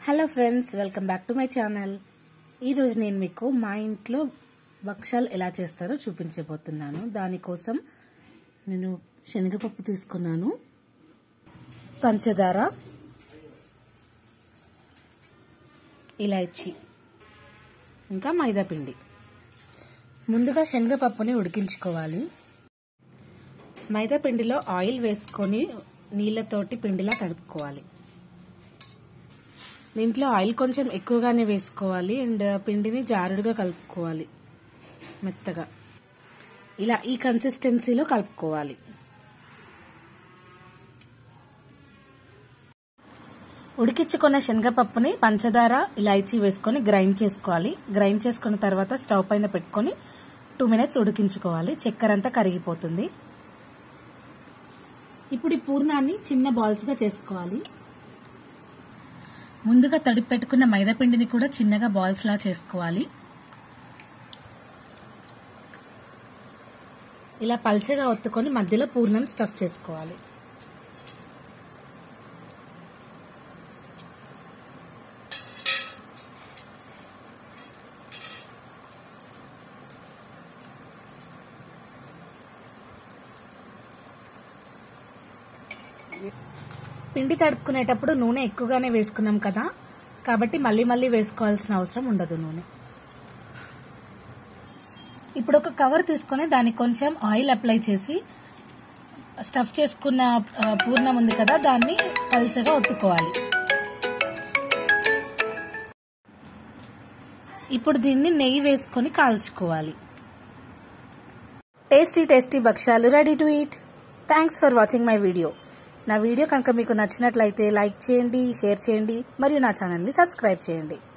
hello friends welcome back to my channel ఈరోజు నేను మీకు మా ఇంట్లో భక్షాలు ఎలా చేస్తారో చూపించబోతున్నాను దానికోసం నేను శనగపప్పు తీసుకున్నాను పంచదార ఇలాచి ఇంకా మైదా పిండి ముందుగా శనగపప్పుని ఉడికించుకోవాలి మైదా పిండిలో ఆయిల్ వేసుకొని నీళ్ళతోటి పిండిలా కలుపుకోవాలి దీంట్లో ఆయిల్ కొంచెం ఎక్కువగానే వేసుకోవాలి అండ్ పిండిని జారుడుగా కలుపుకోవాలి మెత్తగా ఇలా ఈ కన్సిస్టెన్సీలో కలుపుకోవాలి ఉడికించుకున్న శనగపప్పుని పంచదార ఇలాచీ వేసుకొని గ్రైండ్ చేసుకోవాలి గ్రైండ్ చేసుకున్న తర్వాత స్టవ్ పైన పెట్టుకొని టూ మినిట్స్ ఉడికించుకోవాలి చక్కెర అంతా కరిగిపోతుంది ఇప్పుడు ఈ పూర్ణాన్ని చిన్న బాల్స్ గా చేసుకోవాలి ముందుగా తడిపి పెట్టుకున్న మైదా పిండిని కూడా చిన్నగా బాల్స్ లా చేసుకోవాలి ఇలా పల్చగా ఒత్తుకొని మధ్యలో పూర్ణం స్టఫ్ చేసుకోవాలి పిండి తడుపుకునేటప్పుడు నూనె ఎక్కువగానే వేసుకున్నాం కదా కాబట్టి మళ్ళీ మళ్ళీ వేసుకోవాల్సిన అవసరం ఉండదు నూనె ఇప్పుడు ఒక కవర్ తీసుకొని దానికి కొంచెం ఆయిల్ అప్లై చేసి స్టఫ్ చేసుకున్న పూర్ణం ఉంది కదా దాన్ని పల్సగా ఒత్తుకోవాలి ఇప్పుడు దీన్ని నెయ్యి వేసుకొని కాల్చుకోవాలి టేస్టీ టేస్టీ భక్ష్యాలు ready to eat thanks for watching my video నా వీడియో కనుక మీకు నచ్చినట్లయితే లైక్ చేయండి షేర్ చేయండి మరియు నా ఛానల్ని సబ్స్క్రైబ్ చేయండి